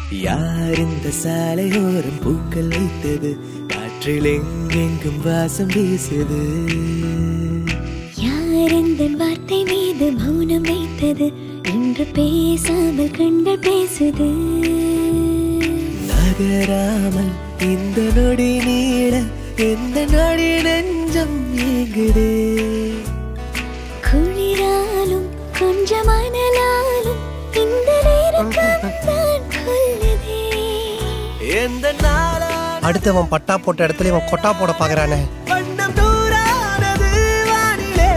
யார் இந்த சாலையோரம் பூக்கள் வைத்தது காற்றில் எங்கெங்கும் வாசம் வீசுது யார் இந்த வார்த்தை மீது மௌனம் வைத்தது இன்று பேசாமல் கண்கள் பேசுது நகராமல் இந்த நொடி நீள எந்த நொடி நெஞ்சம் ஏங்குதே குளிராலும் கொஞ்சம் அனலாலும் இந்த நேரம் தான் கொல்லுதே எந்த நாளா அடுத்தவன் பட்டா போட்ட இடத்துல இவன் கொட்டா போட பாக்குறானே வண்ணம் தூரானது வானிலே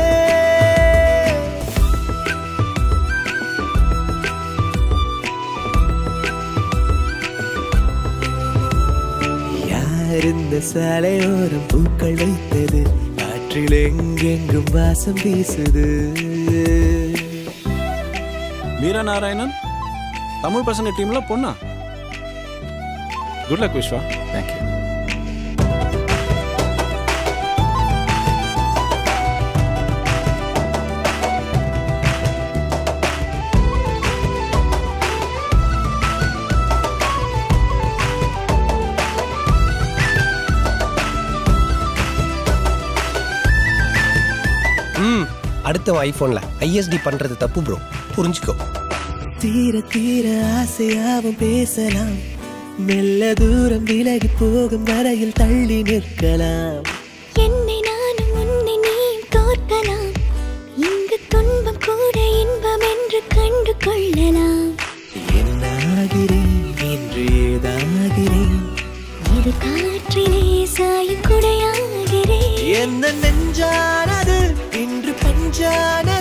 யார் இந்த சாலையோரம் பூக்கள் வைத்தது காற்றில் எங்கெங்கும் வாசம் வீசுது மீரா நாராயணன் தமிழ் பசங்க டீம்ல பொண்ணா குட் லக் விஸ்வா தேங்க்யூ ம் அடுத்தவன் ஐபோன்ல ஐஎஸ்டி பண்றது தப்பு ப்ரோ புரிஞ்சுக்கோ தீர தீர ஆசையாவும் பேசலாம் மெல்ல தூரம் விலகி போகும் வரையில் தள்ளி நிற்கலாம் என்னை நானும் உன்னை நீயும் தோற்கலாம் இங்கு துன்பம் கூட இன்பம் என்று கண்டு கொள்ளலாம் என்னாகிறேன் என்று ஏதாகிறேன் இது காற்றிலே சாயும் குடையாகிறேன் என்ன நெஞ்சானது இன்று பஞ்சானது